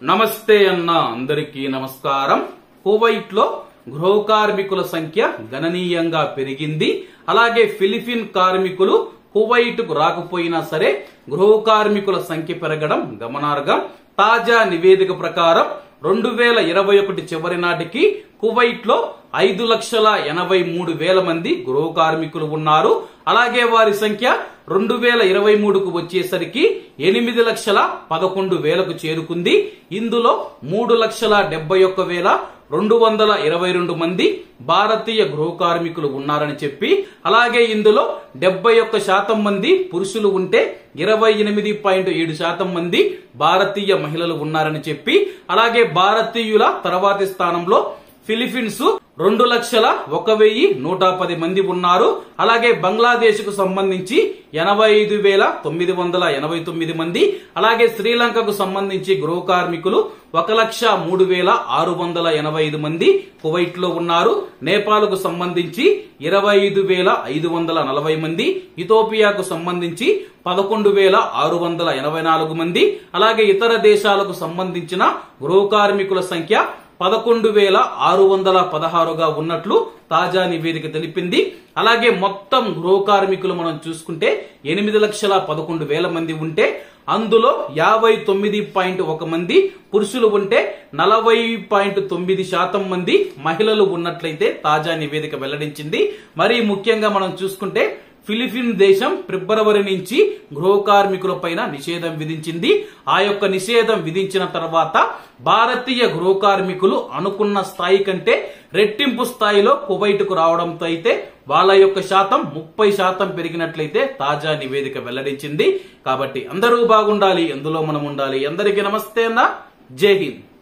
నమస్తే అన్న అందరికీ నమస్కారం కువైట్ లో గృహ కార్మికుల సంఖ్య గణనీయంగా పెరిగింది అలాగే ఫిలిపిన్ కార్మికులు కువైట్ కు రాకపోయినా సరే గృహ కార్మికుల సంఖ్య పెరగడం గమనార్హం తాజా నివేదిక ప్రకారం రెండు వేల ఇరవై ఒకటి చివరి నాటికి కువైట్ లో ఐదు లక్షల ఎనభై మూడు వేల మంది గృహ కార్మికులు ఉన్నారు అలాగే వారి సంఖ్య రెండు వేల ఇరవై మూడుకు వచ్చేసరికి ఎనిమిది లక్షల పదకొండు వేలకు చేరుకుంది ఇందులో మూడు లక్షల డెబ్బై ఒక్క వేల రెండు వందల ఇరవై రెండు మంది భారతీయ గృహ కార్మికులు ఉన్నారని చెప్పి అలాగే ఇందులో డెబ్బై ఒక్క శాతం మంది పురుషులు ఉంటే ఇరవై ఎనిమిది పాయింట్ ఏడు శాతం మంది భారతీయ మహిళలు ఉన్నారని చెప్పి అలాగే భారతీయుల తర్వాతి స్థానంలో ఫిలిపీన్స్ రెండు లక్షల ఒక వెయ్యి నూట పది మంది ఉన్నారు అలాగే బంగ్లాదేశ్ కు సంబంధించి ఎనభై ఐదు వేల తొమ్మిది వందల ఎనభై తొమ్మిది మంది అలాగే శ్రీలంకకు సంబంధించి గృహ కార్మికులు ఒక లక్ష మూడు వేల ఆరు వందల ఎనభై ఐదు మంది కువైట్ లో ఉన్నారు నేపాల్ కు సంబంధించి ఇరవై ఐదు వేల ఐదు వందల నలభై మంది ఇథోపియాకు సంబంధించి పదకొండు వేల ఆరు వందల ఎనభై నాలుగు మంది అలాగే ఇతర దేశాలకు సంబంధించిన గృహ కార్మికుల సంఖ్య పదకొండు వేల ఆరు వందల పదహారుగా ఉన్నట్లు తాజా నివేదిక తెలిపింది అలాగే మొత్తం గృహ కార్మికులు మనం చూసుకుంటే ఎనిమిది లక్షల పదకొండు వేల మంది ఉంటే అందులో యాభై తొమ్మిది పాయింట్ ఒక మంది పురుషులు ఉంటే నలభై పాయింట్ తొమ్మిది శాతం మంది మహిళలు ఉన్నట్లయితే తాజా నివేదిక వెల్లడించింది మరీ ముఖ్యంగా మనం చూసుకుంటే ఫిలిపిన్ దేశం ఫిబ్రవరి నుంచి గృహ కార్మికుల పైన నిషేధం విధించింది ఆ యొక్క నిషేధం విధించిన తర్వాత భారతీయ గృహ కార్మికులు అనుకున్న స్థాయి కంటే రెట్టింపు స్థాయిలో కువైట్కు రావడంతో అయితే వాళ్ళ యొక్క శాతం ముప్పై శాతం పెరిగినట్లయితే తాజా నివేదిక వెల్లడించింది కాబట్టి అందరూ బాగుండాలి ఎందులో మనం ఉండాలి అందరికీ నమస్తే అన్న జై హింద్